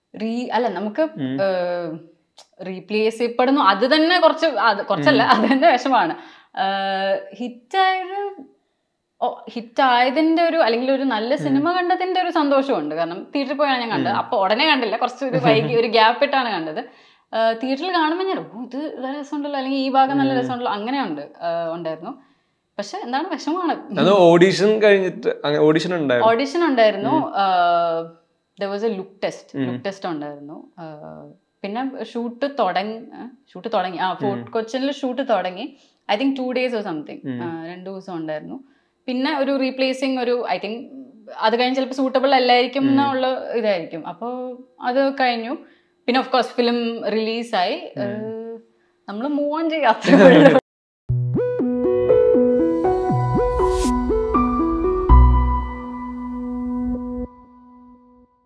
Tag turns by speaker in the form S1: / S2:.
S1: re അല്ല നമുക്ക് replace ചെയ്യപ്പെടുന്നു അത് തന്നെ കുറച്ച് അത് കുറച്ചല്ല അത് തന്നെ വിഷമാണ് ഹിറ്റായത് ഹിറ്റ് ആയതിന്റെ ഒരു അല്ലെങ്കിൽ ഒരു നല്ല സിനിമ കണ്ടതിന്റെ ഒരു സന്തോഷമുണ്ട് കാരണം തിയേറ്ററിൽ പോയാണ് ഞാൻ കണ്ടത് അപ്പൊ ഉടനെ കണ്ടില്ല കുറച്ച് ഒരു വൈകി ഒരു ഗ്യാപ്പ് ഇട്ടാണ് കണ്ടത് തിയേറ്ററിൽ കാണുമ്പോൾ ഞാൻ ഓ ഇത് നല്ല രസമുണ്ടല്ലോ അല്ലെങ്കിൽ ഈ ഭാഗം നല്ല രസമുണ്ടല്ലോ അങ്ങനെയുണ്ട് ആ, ഉണ്ടായിരുന്നു പക്ഷെ എന്താണ് വിഷമാണ്
S2: അത് ഓഡീഷൻ കഴിഞ്ഞിട്ട് ഓഡീഷൻ ഉണ്ടായിരുന്നു
S1: ഓഡിഷൻ ഉണ്ടായിരുന്നു there was a look test look test ഉണ്ടായിരുന്നു ആ, പിന്നെ ഷൂട്ട് തുടങ്ങി ഷൂട്ട് തുടങ്ങി ആ ഫോർട്ട് കൊച്ചിനിൽ ഷൂട്ട് തുടങ്ങി I think two days or something രണ്ട് ദിവസം ഉണ്ടായിരുന്നു പിന്നെ ഒരു റീപ്ലേസിങ് ഒരു ഐ തിങ്ക് അത് കഴിഞ്ഞ് ചിലപ്പോൾ സൂട്ടബിൾ അല്ലായിരിക്കും എന്നുള്ള ഇതായിരിക്കും അപ്പോൾ അത് കഴിഞ്ഞു പിന്നെ ഓഫ് കോഴ്സ് ഫിലിം റിലീസായി നമ്മൾ മൂവ് ഓൺ ചെയ്യാത്ത